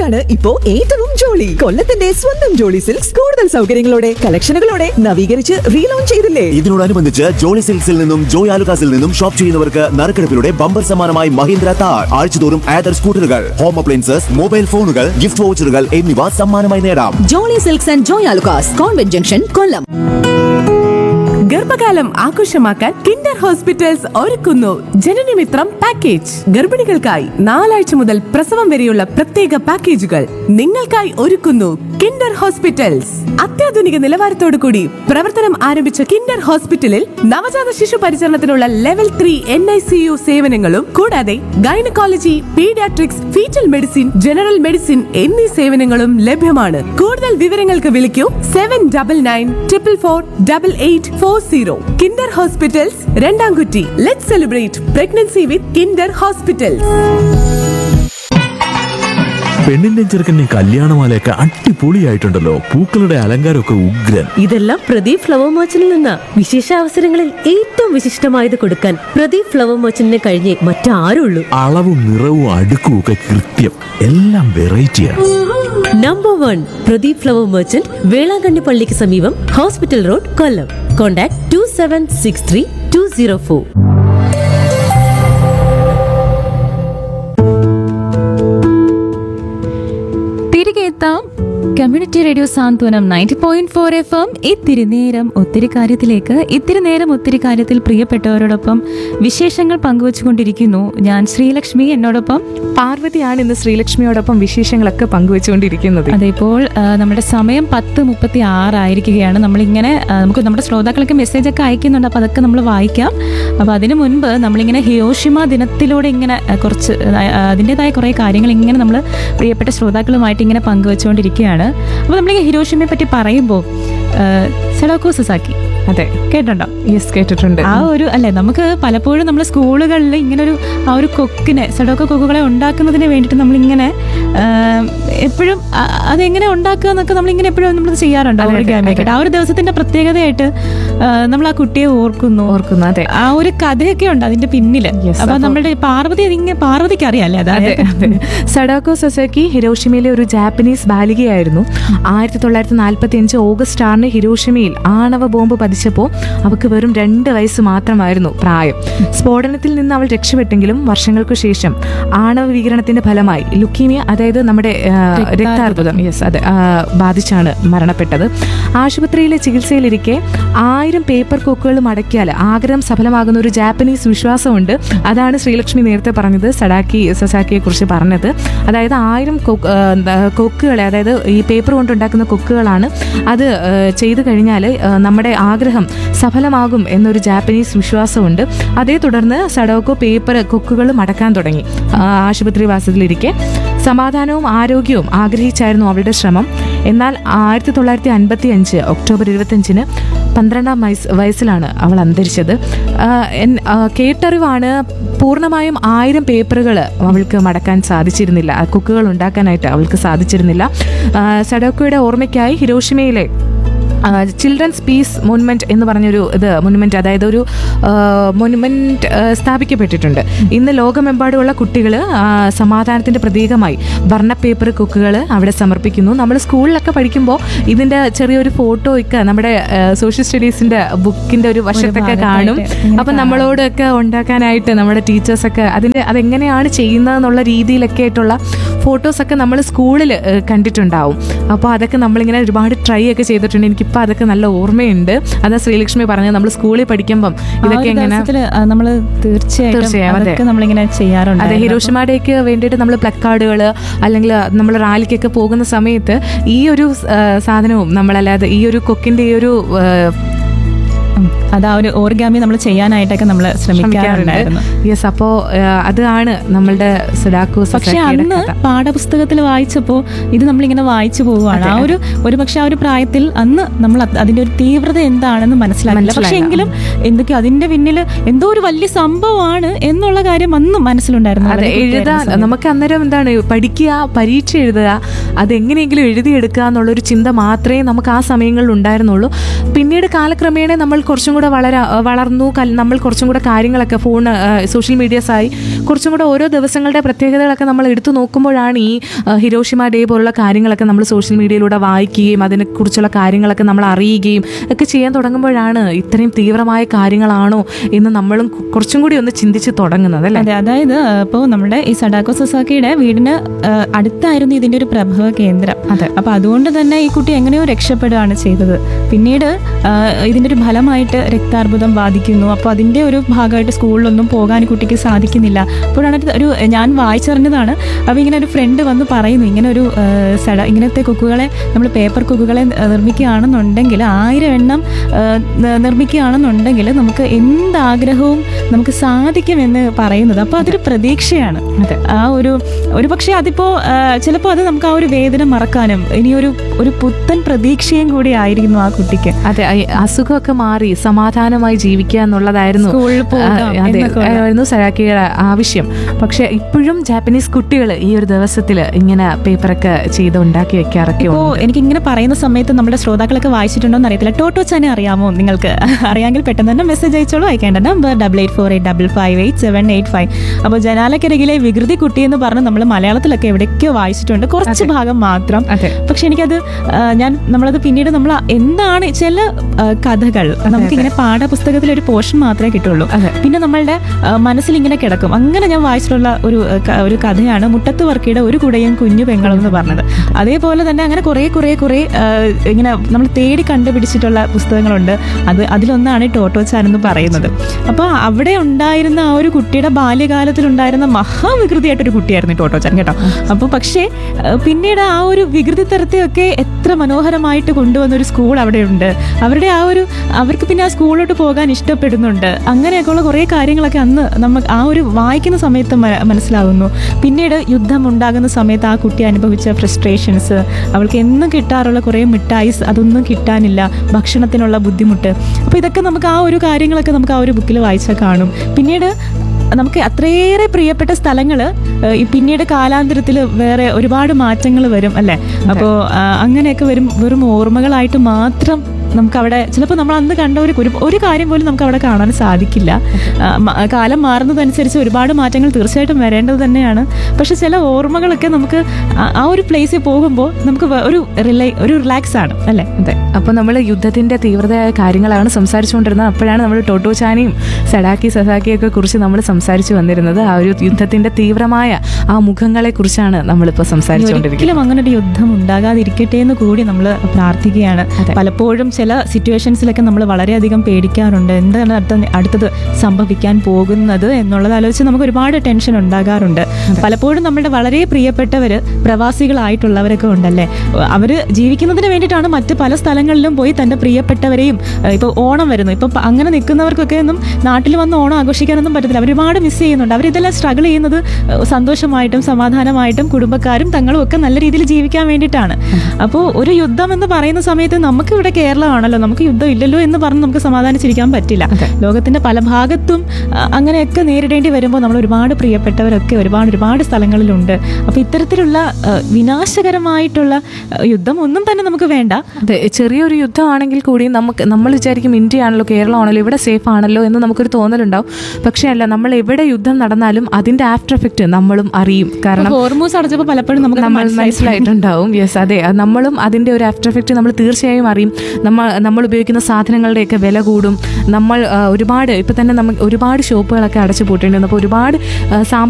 സിൽക്സിലാണ് ഇപ്പോ ഏറ്റവും ജോളി കൊല്ലത്തിന്റെ സ്വന്തം ജോളി സിൽക്സ് കൂടുതൽ സൗകര്യങ്ങളോടെ കളക്ഷനുകളോടെ നവീകരിച്ച് റീലോഞ്ച് ചെയ്തില്ലേ ഇതിനോടനുബന്ധിച്ച് ജോളി സിൽക്സിൽ നിന്നും ജോയ് ആലുകാസിൽ നിന്നും ഷോപ്പ് ചെയ്യുന്നവർക്ക് നറുക്കെടുപ്പിലൂടെ ബമ്പർ സമ്മാനമായി മഹീന്ദ്ര താർ ആഴ്ചതോറും ആദർ സ്കൂട്ടറുകൾ ഹോം അപ്ലയൻസസ് മൊബൈൽ ഫോണുകൾ ഗിഫ്റ്റ് വൗച്ചറുകൾ എന്നിവ സമ്മാനമായി നേടാം Jolly Silks and Joy Alukkas convent junction Kollam ഗർഭകാലം ആഘോഷമാക്കാൻ കിൻഡർ ഹോസ്പിറ്റൽസ് ഒരുക്കുന്നു ജനനമിത്രം പാക്കേജ് ഗർഭിണികൾക്കായി നാലാഴ്ച മുതൽ പ്രസവം വരെയുള്ള പ്രത്യേക പാക്കേജുകൾ നിങ്ങൾക്കായി ഒരുക്കുന്നു കിൻഡർ ഹോസ്പിറ്റൽസ് അത്യാധുനിക നിലവാരത്തോടു കൂടി പ്രവർത്തനം ആരംഭിച്ച കിൻഡർ ഹോസ്പിറ്റലിൽ നവജാത ശിശു പരിചരണത്തിനുള്ള level three N I C U സേവനങ്ങളും കൂടാതെ gynaecology paediatrics foetal medicine general medicine എന്നീ സേവനങ്ങളും ലഭ്യമാണ് കൂടുതൽ വിവരങ്ങൾക്ക് വിളിക്കൂ seven double nine triple four double eight four zero kinder hospitals Randamkutty let celebrate pregnancy with kinder hospitals പെണ്ണിന്റെ ചെറുക്കൻ്റെ കല്യാണമാലയൊക്കെ അടിപൊളിയായിട്ടുണ്ടല്ലോ പൂക്കളുടെ അലങ്കാരമൊക്കെ ഉഗ്രൻ ഇതെല്ലാം പ്രദീപ് ഫ്ലവർ മർച്ചന്റിൽ നിന്ന വിശേഷ അവസരങ്ങളിൽ ഏറ്റവും വിശിഷ്ടമായത് കൊടുക്കാൻ പ്രദീപ് ഫ്ലവർ മർച്ചന്റിനെ കഴിഞ്ഞേ മറ്റാരുള്ളൂ അളവും നിറവും അടുക്കും ഒക്കെ കൃത്യം എല്ലാം വെറൈറ്റിയാണ് number one Pradeep flower merchant Velankanni പള്ളിക്ക് സമീപം hospital road Kollam contact two seven six three two zero four തിരികെ എത്താം community radio Santhwanam ninety point four F M ഇത്തിരി നേരം ഒത്തിരി കാര്യത്തിലേക്ക് ഇത്തിരി നേരം ഒത്തിരി കാര്യത്തിൽ പ്രിയപ്പെട്ടവരോടൊപ്പം വിശേഷങ്ങൾ പങ്കുവച്ചുകൊണ്ടിരിക്കുന്നു ഞാൻ ശ്രീലക്ഷ്മി എന്നോടൊപ്പം പാർവതിയാണ് ഇന്ന് ശ്രീലക്ഷ്മിയോടൊപ്പം വിശേഷങ്ങളൊക്കെ പങ്കുവെച്ചുകൊണ്ടിരിക്കുന്നത് അതെ ഇപ്പോൾ ആ, നമ്മുടെ സമയം പത്ത് മുപ്പത്തി ആറായിരിക്കുകയാണ് നമ്മളിങ്ങനെ ആ, നമുക്ക് നമ്മുടെ ശ്രോതാക്കൾക്ക് മെസ്സേജ് ഒക്കെ അയക്കുന്നുണ്ട് അപ്പോൾ അതൊക്കെ നമ്മൾ വായിക്കാം അപ്പോൾ അതിനു മുൻപ് നമ്മളിങ്ങനെ ഹിയോഷിമ ദിനത്തിലൂടെ ഇങ്ങനെ ആ, കുറച്ച് ആ, അതിൻ്റെതായ കുറേ കാര്യങ്ങൾ ഇങ്ങനെ നമ്മൾ പ്രിയപ്പെട്ട ശ്രോതാക്കളുമായിട്ട് ഇങ്ങനെ പങ്കുവെച്ചുകൊണ്ടിരിക്കുകയാണ് അപ്പോൾ നമ്മൾ ഹിരോഷിമയെ പറ്റി പറയുമ്പോൾ സെഡോക്കോ സുസാക്കി അതെ കേട്ടിട്ടുണ്ടോ യെസ് കേട്ടിട്ടുണ്ട് ആ ഒരു അല്ലെ നമുക്ക് പലപ്പോഴും നമ്മൾ സ്കൂളുകളിൽ ഇങ്ങനെ ഒരു ആ ഒരു കൊക്കിനെ സഡോക്ക കൊക്കുകളെ ഉണ്ടാക്കുന്നതിന് വേണ്ടിയിട്ട് നമ്മളിങ്ങനെ എപ്പോഴും അതെങ്ങനെ ഉണ്ടാക്കുക എന്നൊക്കെ നമ്മളിങ്ങനെ എപ്പോഴും നമ്മൾ ചെയ്യാറുണ്ട് അതെ, ഒരു അതെ, ഗാമയൊക്കെ ആ ഒരു ദിവസത്തിന്റെ പ്രത്യേകതയായിട്ട് ആ, നമ്മൾ ആ കുട്ടിയെ ഓർക്കുന്നു ഓർക്കുന്നു അതെ ആ ഒരു കഥയൊക്കെ ഉണ്ട് അതിന്റെ പിന്നില് Yes, അപ്പൊ അപ്പൊ- നമ്മുടെ പാർവതി അതിങ്ങനെ പാർവതിക്ക് അറിയാല്ലേ അതെ അതായത് അതെ സഡാക്കോ സൊസൈക്കി ഹിരോഷിമയിലെ ഒരു ജാപ്പനീസ് ബാലികയായിരുന്നു ആയിരത്തി തൊള്ളായിരത്തി നാൽപ്പത്തി അഞ്ച് ഓഗസ്റ്റ് ആറിന് ഹിരോഷിമയിൽ ആണവ ബോംബ് പതിച്ചപ്പോൾ അവൾക്ക് വെറും രണ്ട് വയസ്സ് മാത്രമായിരുന്നു പ്രായം സ്ഫോടനത്തിൽ നിന്ന് അവൾ രക്ഷപ്പെട്ടെങ്കിലും വർഷങ്ങൾക്കു ശേഷം ആണവ വികിരണത്തിന്റെ ഫലമായി ലുക്കീമിയ അതായത് നമ്മുടെ ആ, രക്താർബുദം യെസ് അതെ ആ, ബാധിച്ചാണ് മരണപ്പെട്ടത് ആശുപത്രിയിലെ ചികിത്സയിലിരിക്കെ ആയിരം പേപ്പർ കൊക്കുകൾ മടക്കിയാൽ ആഗ്രഹം സഫലമാകുന്ന ഒരു ജാപ്പനീസ് വിശ്വാസമുണ്ട് അതാണ് ശ്രീലക്ഷ്മി നേരത്തെ പറഞ്ഞത് സഡാക്കി സസാക്കിയെ കുറിച്ച് പറഞ്ഞത് അതായത് ആയിരം കൊക്ക് ആ, എന്താ, കൊക്കുകളെ അതായത് ഈ പേപ്പർ കൊണ്ടുണ്ടാക്കുന്ന കൊക്കുകളാണ് അത് ആ, ചെയ്തു കഴിഞ്ഞാൽ നമ്മുടെ ആഗ്രഹം സഫലമാകും എന്നൊരു ജാപ്പനീസ് വിശ്വാസമുണ്ട് അതേ തുടർന്ന് സഡോക്കോ പേപ്പർ കൊക്കുകൾ മടക്കാൻ തുടങ്ങി ആ, ആശുപത്രി വാസത്തിലിരിക്കെ സമാധാനവും ആരോഗ്യവും ആഗ്രഹിച്ചായിരുന്നു അവളുടെ ശ്രമം എന്നാൽ ആയിരത്തി തൊള്ളായിരത്തി അൻപത്തി അഞ്ച് ഒക്ടോബർ ഇരുപത്തഞ്ചിന് പന്ത്രണ്ടാം വയസ്സ് വയസ്സിലാണ് അവൾ അന്തരിച്ചത് ആ, എൻ- ആ, കേട്ടറിവാണ് പൂർണ്ണമായും ആയിരം പേപ്പറുകൾ അവൾക്ക് മടക്കാൻ സാധിച്ചിരുന്നില്ല ആ കുക്കുകൾ ഉണ്ടാക്കാനായിട്ട് അവൾക്ക് സാധിച്ചിരുന്നില്ല ആ, സഡോക്കോയുടെ ഓർമ്മയ്ക്കായി ഹിരോഷിമയിലെ ചിൽഡ്രൻസ് പീസ് മോനുമെന്റ് എന്ന് പറഞ്ഞൊരു ഇത് മോനുമെന്റ് അതായത് ഒരു മോനുമെന്റ് സ്ഥാപിക്കപ്പെട്ടിട്ടുണ്ട് ഇന്ന് ലോകമെമ്പാടുമുള്ള കുട്ടികൾ സമാധാനത്തിന്റെ പ്രതീകമായി വർണ്ണ പേപ്പർ കുക്കുകൾ അവിടെ സമർപ്പിക്കുന്നു നമ്മൾ സ്കൂളിലൊക്കെ പഠിക്കുമ്പോൾ ഇതിന്റെ ചെറിയൊരു ഫോട്ടോ ഒക്കെ നമ്മുടെ സോഷ്യൽ സ്റ്റഡീസിന്റെ ബുക്കിന്റെ ഒരു വശത്തൊക്കെ കാണും ഭാഗത്തായിട്ട് ഇങ്ങനെ അപ്പം നമ്മളോടൊക്കെ ഉണ്ടാക്കാനായിട്ട് നമ്മുടെ ടീച്ചേഴ്സൊക്കെ അതിന്റെ അതെങ്ങനെയാണ് ചെയ്യുന്നതെന്നുള്ള രീതിയിലൊക്കെ ആയിട്ടുള്ള ഫോട്ടോസൊക്കെ നമ്മൾ സ്കൂളിൽ കണ്ടിട്ടുണ്ടാവും അപ്പോൾ അതൊക്കെ നമ്മളിങ്ങനെ ഒരുപാട് ട്രൈ ഒക്കെ ചെയ്തിട്ടുണ്ട് എനിക്കിപ്പോൾ അതൊക്കെ നല്ല ഓർമ്മയുണ്ട് അതാ ശ്രീലക്ഷ്മി പറഞ്ഞത് നമ്മൾ സ്കൂളിൽ പഠിക്കുമ്പം ഇതൊക്കെ എങ്ങനെ നമ്മൾ തീർച്ചയായിട്ടും തീർച്ചയായും, അതെ. അതൊക്കെ നമ്മളിങ്ങനെ ചെയ്യാറുണ്ട് അതെ ഹിരോഷിമയുടെയൊക്കെ വേണ്ടിയിട്ട് നമ്മൾ പ്ലക്കാർഡുകൾ അല്ലെങ്കിൽ നമ്മൾ റാലിക്കൊക്കെ പോകുന്ന സമയത്ത് ഈ ഒരു ആ, സാധനവും നമ്മളല്ലാതെ ഈ ഒരു കൊക്കിന്റെ ഈ ഒരു ആ, അത് ആ ഒരു ഓർഗാമി നമ്മൾ ചെയ്യാനായിട്ടൊക്കെ നമ്മൾ ശ്രമിക്കാറുണ്ടായിരുന്നു യെസ് അപ്പോ ആ, അതാണ് നമ്മളുടെ സുഡാക്കു പക്ഷെ സൊസൈറ്റിയുടെ അന്ന് കഥ. പാഠപുസ്തകത്തിൽ വായിച്ചപ്പോൾ ഇത് നമ്മളിങ്ങനെ വായിച്ചു പോവുകയാണ് അതെ, ആ ഒരു ഒരു പക്ഷെ ആ ഒരു പ്രായത്തിൽ അന്ന് നമ്മൾ അത് അതിന്റെ ഒരു തീവ്രത എന്താണെന്ന് മനസ്സിലാക്കില്ല പക്ഷെ മനസ്സിലായില്ല. എങ്കിലും എന്തൊക്കെയോ അതിന്റെ പിന്നിൽ എന്തോ ഒരു വലിയ സംഭവമാണ് എന്നുള്ള കാര്യം അന്ന് മനസ്സിലുണ്ടായിരുന്നു അതെ വളരെ എഴുതാൻ കുട്ടിയായിരുന്ന സമയത്ത്. നമുക്ക് അന്നേരം എന്താണ് പഠിക്കുക പരീക്ഷ എഴുതുക അതെങ്ങനെയെങ്കിലും എഴുതിയെടുക്കുക എന്നുള്ളൊരു ചിന്ത മാത്രമേ നമുക്ക് ആ സമയങ്ങളിൽ ഉണ്ടായിരുന്നുള്ളൂ പിന്നീട് കാലക്രമേണ നമ്മൾ കുറച്ചും കൂടെ വളര വളർന്നു കൽ- നമ്മൾ കുറച്ചും കൂടെ കാര്യങ്ങളൊക്കെ ഫോൺ സോഷ്യൽ മീഡിയസ് ആയി കുറച്ചും കൂടെ ഓരോ ദിവസങ്ങളുടെ പ്രത്യേകതകളൊക്കെ നമ്മൾ എടുത്തു നോക്കുമ്പോഴാണ് ഈ ആ, ഹിരോഷിമ ഡേ പോലുള്ള കാര്യങ്ങളൊക്കെ നമ്മൾ സോഷ്യൽ മീഡിയയിലൂടെ വായിക്കുകയും അതിനെക്കുറിച്ചുള്ള കാര്യങ്ങളൊക്കെ നമ്മൾ അറിയുകയും ഒക്കെ ചെയ്യാൻ തുടങ്ങുമ്പോഴാണ് ഇത്രയും തീവ്രമായ കാര്യങ്ങളാണോ എന്ന് നമ്മളും കു- കുറച്ചും കൂടി ഒന്ന് ചിന്തിച്ച് തുടങ്ങുന്നത് അല്ലേ അതെ അതായത് ഇപ്പോൾ നമ്മുടെ ഈ സഡാക്കോ സൊസാക്കിയുടെ വീടിന് ആ, അടുത്തായിരുന്നു ഇതിന്റെ ഒരു പ്രഭവ കേന്ദ്രം അതെ. അപ്പൊ അതുകൊണ്ട് തന്നെ ഈ കുട്ടി എങ്ങനെയോ രക്ഷപ്പെടുകയാണ് ചെയ്തത് പിന്നീട് ആ, ഇതിന്റെ ഒരു ഫലമായിട്ട് രക്താർബുദം ബാധിക്കുന്നു അപ്പോൾ അതിന്റെ ഒരു ഭാഗമായിട്ട് സ്കൂളിലൊന്നും പോകാൻ ഈ കുട്ടിക്ക് സാധിക്കുന്നില്ല അപ്പോഴാണ് ഒരു- ഒരു ഞാൻ വായിച്ചറിഞ്ഞതാണ് അപ്പോൾ ഇങ്ങനെ ഒരു ഫ്രണ്ട് വന്ന് പറയുന്നു ഇങ്ങനെ ഒരു ആ, സഡ ഇങ്ങനത്തെ കുക്കുകളെ നമ്മൾ പേപ്പർ കുക്കുകളെ നിർമ്മിക്കുകയാണെന്നുണ്ടെങ്കിൽ ആയിരം എണ്ണം ആ, ന- നിർമ്മിക്കുകയാണെന്നുണ്ടെങ്കിൽ നമുക്ക് എന്താഗ്രഹവും നമുക്ക് സാധിക്കുമെന്ന് പറയുന്നത് അപ്പോൾ അതൊരു പ്രതീക്ഷയാണ് ആ ഒരു ഒരു പക്ഷേ അതിപ്പോൾ ചിലപ്പോൾ അത് നമുക്ക് ആ ഒരു വേദന മറക്കാനും ഇനി ഒരു ഒരു പുത്തൻ പ്രതീക്ഷയും കൂടി ആയിരിക്കുന്നു ആ കുട്ടിക്ക് അതെ ഈ അസുഖമൊക്കെ മാറി സമാധാനമായി ജീവിക്കുക എന്നുള്ളതായിരുന്നു സ്കൂളിൽ പോകാം ആ, അതെ എന്നൊക്കെ ഉള്ള. ആയിരുന്നു സരാക്കിയുടെ ആവശ്യം പക്ഷെ ഇപ്പോഴും ജാപ്പനീസ് കുട്ടികൾ ഈ ഒരു ദിവസത്തിൽ ഇങ്ങനെ പേപ്പറൊക്കെ ചെയ്ത് ഉണ്ടാക്കി വെക്കാറൊക്കെ ഇപ്പോൾ ഉണ്ട് എനിക്ക് ഇങ്ങനെ പറയുന്ന സമയത്ത് നമ്മുടെ ശ്രോതാക്കളൊക്കെ വായിച്ചിട്ടുണ്ടോ എന്ന് അറിയത്തില്ല ടോട്ടോ ചാനെ അറിയാമോ നിങ്ങൾക്ക് അറിയാമെങ്കിൽ പെട്ടെന്ന് തന്നെ മെസ്സേജ് അയച്ചോളൂ അയക്കേണ്ട number double eight four eight double five eight seven eight five അപ്പോൾ ജനാലക്കരികിലെ വികൃതി കുട്ടി എന്ന് പറഞ്ഞ് നമ്മൾ മലയാളത്തിലൊക്കെ എവിടേക്കോ വായിച്ചിട്ടുണ്ട് കുറച്ച് ഭാഗം മാത്രം അതെ. പക്ഷെ എനിക്കത് ആ, ഞാൻ നമ്മളത് പിന്നീട് നമ്മൾ എന്താണ് ചില ആ, കഥകൾ നമുക്കിങ്ങനെ പാഠപുസ്തകത്തിൽ ഒരു പോർഷൻ മാത്രമേ കിട്ടുള്ളൂ അതെ. പിന്നെ നമ്മളുടെ ആ, മനസ്സിൽ ഇങ്ങനെ കിടക്കും അങ്ങനെ ഞാൻ വായിച്ചിട്ടുള്ള ഒരു ആ, ക- ഒരു കഥയാണ് മുട്ടത്ത് വർക്കിയുടെ ഒരു കുടയും കുഞ്ഞു പെങ്ങളും എന്ന് പറഞ്ഞത് അതേപോലെ തന്നെ അങ്ങനെ കുറേ കുറേ കുറേ ആ, ഇങ്ങനെ നമ്മൾ തേടി കണ്ടുപിടിച്ചിട്ടുള്ള പുസ്തകങ്ങളുണ്ട് അത് അതിലൊന്നാണ് ഈ ടോട്ടോ ചാൻ എന്ന് പറയുന്നത് അപ്പോൾ അവിടെ ഉണ്ടായിരുന്ന ആ ഒരു കുട്ടിയുടെ ബാല്യകാലത്തിൽ ഉണ്ടായിരുന്ന മഹാവികൃതിയായിട്ടൊരു കുട്ടിയായിരുന്നു ഈ ടോട്ടോ ചാൻ കേട്ടോ അപ്പോൾ പക്ഷേ ആ, പിന്നീട് ആ ഒരു വികൃതി തരത്തെയൊക്കെ എത്ര മനോഹരമായിട്ട് കൊണ്ടുവന്ന ഒരു സ്കൂൾ അവിടെ ഉണ്ട് അവരുടെ ആ ഒരു അവർക്ക് പിന്നെ ആ സ്കൂളിലോട്ട് പോകാൻ ഇഷ്ടപ്പെടുന്നുണ്ട് അങ്ങനെയൊക്കെയുള്ള കുറേ കാര്യങ്ങളൊക്കെ അന്ന് നമ്മൾ ആ ഒരു വായിക്കുന്ന സമയത്ത് മ- മനസ്സിലാവുന്നു പിന്നീട് യുദ്ധം ഉണ്ടാകുന്ന സമയത്ത് ആ കുട്ടി അനുഭവിച്ച ഫ്രസ്ട്രേഷൻസ് അവൾക്ക് എന്നും കിട്ടാറുള്ള കുറേ മിഠായിസ് അതൊന്നും കിട്ടാനില്ല ഭക്ഷണത്തിനുള്ള ബുദ്ധിമുട്ട് അപ്പോൾ ഇതൊക്കെ നമുക്ക് ആ ഒരു കാര്യങ്ങളൊക്കെ നമുക്ക് ആ ഒരു ബുക്കിൽ വായിച്ചാൽ കാണും പിന്നീട് നമുക്ക് അത്രയേറെ പ്രിയപ്പെട്ട സ്ഥലങ്ങൾ പിന്നീട് കാലാന്തരത്തിൽ വേറെ ഒരുപാട് മാറ്റങ്ങൾ വരും അല്ലേ അപ്പോൾ അങ്ങനെയൊക്കെ വരും വെറും ഓർമ്മകളായിട്ട് മാത്രം നമുക്ക് അവിടെ ചിലപ്പോൾ നമ്മൾ അന്ന് കണ്ട ഒരു ഒരു- ഒരു കാര്യം പോലും നമുക്ക് അവിടെ കാണാൻ സാധിക്കില്ല ആ, മ- കാലം മാറുന്നതനുസരിച്ച് ഒരുപാട് മാറ്റങ്ങൾ തീർച്ചയായിട്ടും വരേണ്ടത് തന്നെയാണ് പക്ഷെ ചില ഓർമ്മകളൊക്കെ നമുക്ക് ആ- ആ ഒരു പ്ലേസിൽ പോകുമ്പോൾ നമുക്ക് വേ- ഒരു റിലേ ഒരു റിലാക്സ് ആണ് അല്ലേ അതെ അപ്പോൾ നമ്മൾ യുദ്ധത്തിന്റെ തീവ്രതയായ കാര്യങ്ങളാണ് സംസാരിച്ചുകൊണ്ടിരുന്നത് അപ്പോഴാണ് നമ്മൾ ടോട്ടോ ചാനയും സഡാക്കി സസാക്കിയൊക്കെ കുറിച്ച് നമ്മൾ സംസാരിച്ചു വന്നിരുന്നത് ആ ഒരു യുദ്ധത്തിന്റെ തീവ്രമായ ആ മുഖങ്ങളെ കുറിച്ചാണ് നമ്മളിപ്പോൾ ഇനി സംസാരിച്ചുകൊണ്ടിരിക്കുന്നത് ഒരിക്കലും അങ്ങനെ ഒരു യുദ്ധം ഉണ്ടാകാതിരിക്കട്ടെ എന്ന് കൂടി നമ്മൾ പ്രാർത്ഥിക്കുകയാണ് പലപ്പോഴും ചില സിറ്റുവേഷൻസിലൊക്കെ നമ്മൾ വളരെയധികം പേടിക്കാറുണ്ട് എന്താണ് അടുത്ത അടുത്തത് സംഭവിക്കാൻ പോകുന്നത് എന്നുള്ളത് ആലോചിച്ച് നമുക്ക് ഒരുപാട് ടെൻഷൻ ഉണ്ടാകാറുണ്ട് പലപ്പോഴും നമ്മുടെ വളരെ പ്രിയപ്പെട്ടവര് പ്രവാസികളായിട്ടുള്ളവരൊക്കെ ഉണ്ടല്ലേ അവർ ജീവിക്കുന്നതിന് വേണ്ടിയിട്ടാണ് മറ്റ് പല സ്ഥലങ്ങളിലും പോയി തൻ്റെ പ്രിയപ്പെട്ടവരെയും ഇപ്പോൾ ഓണം വരുന്നു ഇപ്പം പ- അങ്ങനെ നിൽക്കുന്നവർക്കൊക്കെ ഒന്നും നാട്ടിൽ വന്ന് ഓണം ആഘോഷിക്കാനൊന്നും പറ്റത്തില്ല അവർ ഒരുപാട് മിസ് ചെയ്യുന്നുണ്ട് അവരിതെല്ലാം സ്ട്രഗിൾ ചെയ്യുന്നത് ഏഹ്, സന്തോഷമായിട്ടും സമാധാനമായിട്ടും കുടുംബക്കാരും തങ്ങളും ഒക്കെ നല്ല രീതിയിൽ ജീവിക്കാൻ വേണ്ടിയിട്ടാണ് അപ്പോൾ ഒരു യുദ്ധം എന്ന് പറയുന്ന സമയത്ത് നമുക്ക് ഇവിടെ കേരളമാണല്ലോ നമുക്ക് യുദ്ധം ഇല്ലല്ലോ എന്ന് പറഞ്ഞ് നമുക്ക് സമാധാനിച്ചിരിക്കാൻ പറ്റില്ല ലോകത്തിന്റെ പല ഭാഗത്തും ആ, അങ്ങനെയൊക്കെ നേരിടേണ്ടി വരുമ്പോൾ നമ്മൾ ഒരുപാട് പ്രിയപ്പെട്ടവരൊക്കെ ഒരുപാട് ഒരുപാട് സ്ഥലങ്ങളിലുണ്ട് അപ്പോൾ ഇത്തരത്തിലുള്ള ആ, വിനാശകരമായിട്ടുള്ള ആ, യുദ്ധം ഒന്നും തന്നെ നമുക്ക് വേണ്ട അതെ ചെറിയൊരു യുദ്ധമാണെങ്കിൽ കൂടി നമുക്ക് നമ്മൾ വിചാരിക്കും ഇന്ത്യ ആണല്ലോ കേരളമാണല്ലോ ഇവിടെ സേഫ് ആണല്ലോ എന്ന് നമുക്കൊരു തോന്നലുണ്ടാവും പക്ഷേ അല്ല നമ്മൾ എവിടെ യുദ്ധം നടന്നാലും അതിന്റെ ആഫ്റ്റർ എഫക്റ്റ് നമ്മളും അറിയും കാരണം ഹോർമോസ് അടച്ചപ്പോൾ പലപ്പോഴും നമുക്ക് നമ്മൾ മനസ്സിലായിട്ടുണ്ടാവും യെസ് അതെ അത് നമ്മളും അതിൻ്റെ ഒരു ആഫ്റ്റർ എഫക്റ്റ് നമ്മൾ തീർച്ചയായും അറിയും നമ്മൾ നമ്മൾ ഉപയോഗിക്കുന്ന സാധനങ്ങളുടെയൊക്കെ വില കൂടും നമ്മൾ ആ, ഒരുപാട് ഇപ്പം തന്നെ നമുക്ക് ഒരുപാട് ഷോപ്പുകളൊക്കെ അടച്ചു പൂട്ടേണ്ടി വന്നു അപ്പോൾ ഒരുപാട് ആ, സാമ്പത്തിക